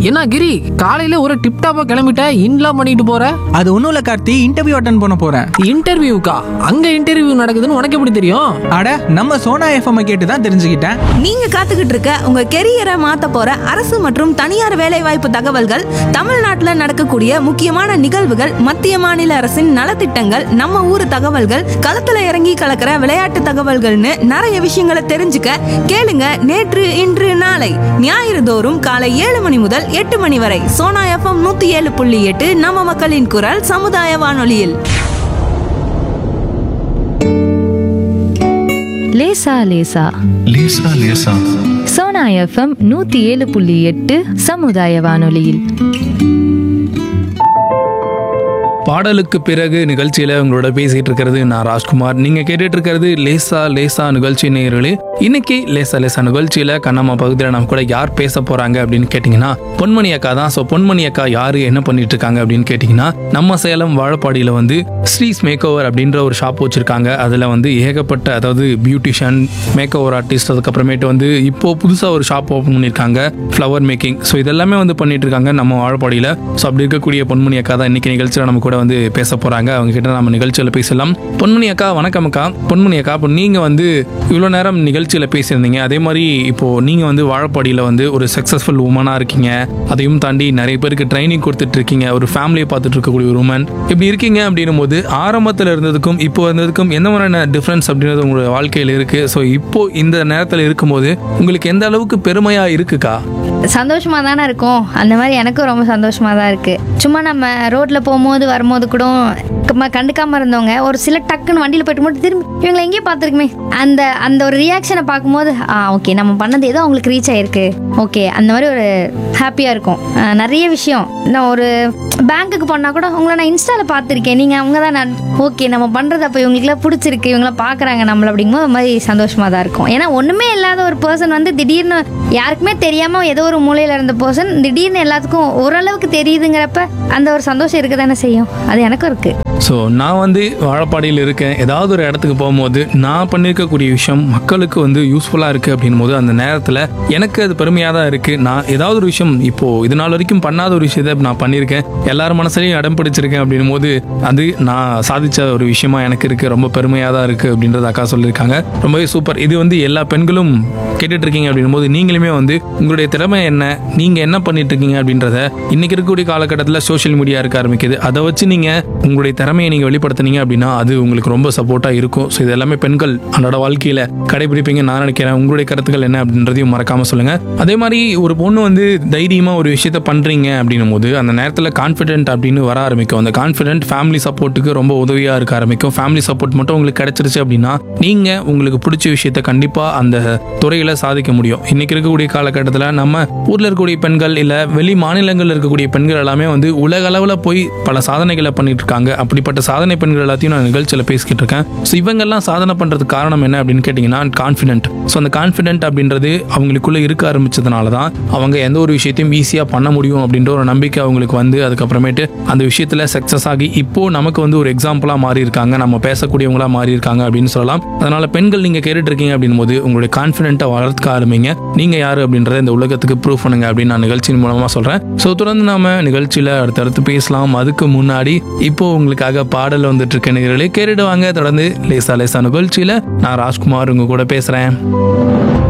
என்ன கிரி காலையில ஒரு டிப் டாப்பா கிளம்பிட்ட இன்லாம் பண்ணிட்டு போற அது ஒன்றும் இல்லை கார்த்தி இன்டர்வியூ அட்டன் பண்ண போகிறேன் இன்டர்வியூக்கா அங்க இன்டர்வியூ நடக்குதுன்னு உனக்கு எப்படி தெரியும் அட நம்ம சோனா எஃப்எம் கேட்டு தான் தெரிஞ்சுக்கிட்டேன் நீங்க காத்துக்கிட்டு இருக்க உங்க கெரியரை மாத்த போற அரசு மற்றும் தனியார் வேலைவாய்ப்பு தகவல்கள் தமிழ்நாட்டுல நடக்கக்கூடிய முக்கியமான நிகழ்வுகள் மத்திய மாநில அரசின் நலத்திட்டங்கள் நம்ம ஊர் தகவல்கள் களத்துல இறங்கி கலக்கிற விளையாட்டு தகவல்கள்னு நிறைய விஷயங்களை தெரிஞ்சுக்க கேளுங்க நேற்று இன்று நாளை ஞாயிறு தோறும் காலை ஏழு மணி முதல் எட்டு மணி வரை சோனா எஃப்எம் நூத்தி ஏழு புள்ளி எட்டு நம்ம மக்களின் குரல் சமுதாய வானொலியில் லேசா லேசா லேசா லேசா சோனா எஃப்எம் நூத்தி ஏழு புள்ளி எட்டு சமுதாய வானொலியில் பாடலுக்கு பிறகு நிகழ்ச்சியில உங்களோட பேசிட்டு இருக்கிறது நான் ராஜ்குமார் நீங்க கேட்டுட்டு இருக்கிறது லேசா லேசா நிகழ்ச்சி நேயர்களே இன்னைக்கு லேசா லேசா நிகழ்ச்சியில கண்ணம்மா பகுதியில் நம்ம கூட யார் பேச போறாங்க அப்படின்னு கேட்டிங்கன்னா பொன்மணி அக்கா தான் ஸோ பொன்மணி அக்கா யாரு என்ன பண்ணிட்டு இருக்காங்க அப்படின்னு கேட்டிங்கன்னா நம்ம சேலம் வாழப்பாடியில வந்து ஸ்ரீஸ் மேக் ஓவர் அப்படின்ற ஒரு ஷாப் வச்சிருக்காங்க அதுல வந்து ஏகப்பட்ட அதாவது பியூட்டிஷியன் மேக் ஓவர் ஆர்டிஸ்ட் அதுக்கப்புறமேட்டு வந்து இப்போ புதுசா ஒரு ஷாப் ஓப்பன் பண்ணியிருக்காங்க ஃப்ளவர் மேக்கிங் ஸோ இதெல்லாமே வந்து பண்ணிட்டு இருக்காங்க நம்ம வாழப்பாடியில ஸோ அப்படி இருக்கக்கூடிய பொன்மணி அக்கா தான் இன்னைக்கு நிகழ்ச்சியில் நம்ம கூட வந்து பேச போறாங்க அவங்க கிட்ட நம்ம நிகழ்ச்சியில் பேசலாம் பொன்மணி அக்கா வணக்கம் அக்கா பொன்மணி அக்கா இப்போ நீங்க வந்து இவ்வளோ நேரம் நிகழ்ச்சியில் பேசியிருந்தீங்க அதே மாதிரி இப்போ நீங்க வந்து வாழப்பாடியில் வந்து ஒரு சக்ஸஸ்ஃபுல் உமனாக இருக்கீங்க அதையும் தாண்டி நிறைய பேருக்கு ட்ரைனிங் கொடுத்துட்டு இருக்கீங்க ஒரு ஃபேமிலியை பார்த்துட்டு இருக்கக்கூடிய ஒரு உமன் இப்படி இருக்கீங்க அப்படின்னும் போது ஆரம்பத்தில் இருந்ததுக்கும் இப்போ இருந்ததுக்கும் எந்த மாதிரியான டிஃப்ரென்ஸ் அப்படின்றது உங்களோட வாழ்க்கையில் இருக்கு ஸோ இப்போ இந்த நேரத்தில் இருக்கும்போது உங்களுக்கு எந்த அளவுக்கு பெருமையா இருக்குக்கா சந்தோஷமா தானே இருக்கும் அந்த மாதிரி எனக்கும் ரொம்ப சந்தோஷமா தான் இருக்கு சும்மா நம்ம ரோட்ல போகும்போது வரும்போது கூட க- கண்டுக்காம இருந்தவங்க ஒரு சில டக்குன்னு வண்டியில் போயிட்டு மட்டும் திரும்பி இவங்களை எங்கேயும் பார்த்துருக்குமே அந்த அந்த ஒரு ரியாக்ஷனை பார்க்கும்போது ஆ ஓகே நம்ம பண்ணது ஏதோ அவங்களுக்கு ரீச் ஆயிருக்கு ஓகே அந்த மாதிரி ஒரு ஹாப்பியாக இருக்கும் அஹ் நிறைய விஷயம் நான் ஒரு பேங்க்குக்கு போனால் கூட உங்களை நான் இன்ஸ்டாவில் பார்த்துருக்கேன் நீங்கள் அவங்க தான் நான் ஓகே நம்ம பண்ணுறது அப்போ இவங்களுக்குலாம் பிடிச்சிருக்கு இவங்களாம் பார்க்குறாங்க நம்மள அப்படிங்கும்போது ஒரு மாதிரி சந்தோஷமாக தான் இருக்கும் ஏன்னா ஒன்றுமே இல்லாத ஒரு பர்சன் வந்து திடீர்னு யாருக்குமே தெரியாமல் ஏதோ ஒரு மூலையில் இருந்த பர்சன் திடீர்னு எல்லாத்துக்கும் ஓரளவுக்கு தெரியுதுங்கிறப்ப அந்த ஒரு சந்தோஷம் இருக்க தானே செய்யும் அது எனக்கும் இருக்குது ஸோ நான் வந்து வாழப்பாடியில் இருக்கேன் ஏதாவது ஒரு இடத்துக்கு போகும்போது நான் பண்ணியிருக்கக்கூடிய விஷயம் மக்களுக்கு வந்து யூஸ்ஃபுல்லாக இருக்குது அப்படின்னும் போது அந்த நேரத்தில் எனக்கு அது பெருமையாக தான் இருக்குது நான் ஏதாவது ஒரு விஷயம் இப்போது இது நாள் வரைக்கும் பண்ணாத ஒரு விஷயத்தை நான் பண்ணியிருக்கேன் எல்லார் மனசுலையும் இடம் பிடிச்சிருக்கேன் அப்படின்னும் போது அது நான் சாதிச்ச ஒரு விஷயமா எனக்கு இருக்குது ரொம்ப பெருமையாக தான் இருக்குது அப்படின்றது அக்கா சொல்லியிருக்காங்க ரொம்பவே சூப்பர் இது வந்து எல்லா பெண்களும் கேட்டுட்டு இருக்கீங்க அப்படின்னும் போது நீங்களுமே வந்து உங்களுடைய திறமை என்ன நீங்கள் என்ன பண்ணிட்டு இருக்கீங்க அப்படின்றத இன்னைக்கு இருக்கக்கூடிய காலகட்டத்தில் சோஷியல் மீடியா இருக்க ஆரம்பிக்குது அதை வச்சு நீங்கள் உங்களுடைய திறமையை நீங்கள் வெளிப்படுத்துனீங்க அப்படின்னா அது உங்களுக்கு ரொம்ப சப்போர்ட்டாக இருக்கும் ஸோ இது எல்லாமே பெண்கள் அன்றாட வாழ்க்கையில் கடைபிடிப்பீங்க நான் நினைக்கிறேன் உங்களுடைய கருத்துக்கள் என்ன அப்படின்றதையும் மறக்காம சொல்லுங்க அதே மாதிரி ஒரு பொண்ணு வந்து தைரியமாக ஒரு விஷயத்த பண்ணுறீங்க அப்படின்னும் போது அந்த நேரத்தில் கான்ஃபிடென்ட் அப்படின்னு வர ஆரம்பிக்கும் அந்த கான்ஃபிடென்ட் ஃபேமிலி சப்போர்ட்டுக்கு ரொம்ப உதவியாக இருக்க ஆரம்பிக்கும் ஃபேமிலி சப்போர்ட் மட்டும் உங்களுக்கு கிடைச்சிருச்சு அப்படின்னா நீங்கள் உங்களுக்கு பிடிச்ச விஷயத்த கண்டிப்பாக அந்த துறையில் சாதிக்க முடியும் இன்னைக்கு இருக்கக்கூடிய காலகட்டத்தில் நம்ம ஊரில் இருக்கக்கூடிய பெண்கள் இல்லை வெளி மாநிலங்களில் இருக்கக்கூடிய பெண்கள் எல்லாமே வந்து உலக அளவில் போய் பல சாதனைகளை பண்ணிட்டு இருக்காங்க அப்படிப்பட்ட சாதனை பெண்கள் எல்லாத்தையும் நான் நிகழ்ச்சியில் பேசிக்கிட்டு இருக்கேன் ஸோ இவங்கெல்லாம் சாதனை பண்ணுறதுக்கு காரணம் என்ன அப்படின்னு கேட்டிங்கன்னா கான்ஃபிடென்ட் ஸோ அந்த கான்ஃபிடென்ட் அப்படின்றது அவங்களுக்குள்ள இருக்க ஆரம்பிச்சதுனால தான் அவங்க எந்த ஒரு விஷயத்தையும் ஈஸியாக பண்ண முடியும் அப்படின்ற ஒரு நம்பிக்கை அவங்களுக்கு வந்து அதுக்கப்புறமேட்டு அந்த விஷயத்தில் சக்ஸஸ் ஆகி இப்போ நமக்கு வந்து ஒரு எக்ஸாம்பிளாக மாறி இருக்காங்க நம்ம பேசக்கூடியவங்களா மாறி இருக்காங்க அப்படின்னு சொல்லலாம் அதனால பெண்கள் நீங்கள் கேட்டுட்டு இருக்கீங்க அப்படின் போது உங்களுடைய கான்ஃபிடென்ட்டை வளர்த்துக்க ஆரம்பிங்க நீங்கள் யார் அப்படின்றத இந்த உலகத்துக்கு ப்ரூவ் பண்ணுங்க அப்படின்னு நான் நிகழ்ச்சியின் மூலமாக சொல்கிறேன் ஸோ தொடர்ந்து நாம நிகழ்ச்சியில் அடுத்தடுத்து பேசலாம் அதுக்கு முன்னாடி இப்போ உங்களுக்காக பாடல் வந்துட்டு இருக்க நிகழ்ச்சிகளை கேட்டுட்டு வாங்க தொடர்ந்து லேசா லேசா நிகழ்ச்சியில் நான் ராஜ்குமார் உங்க கூட பேசுகிறேன்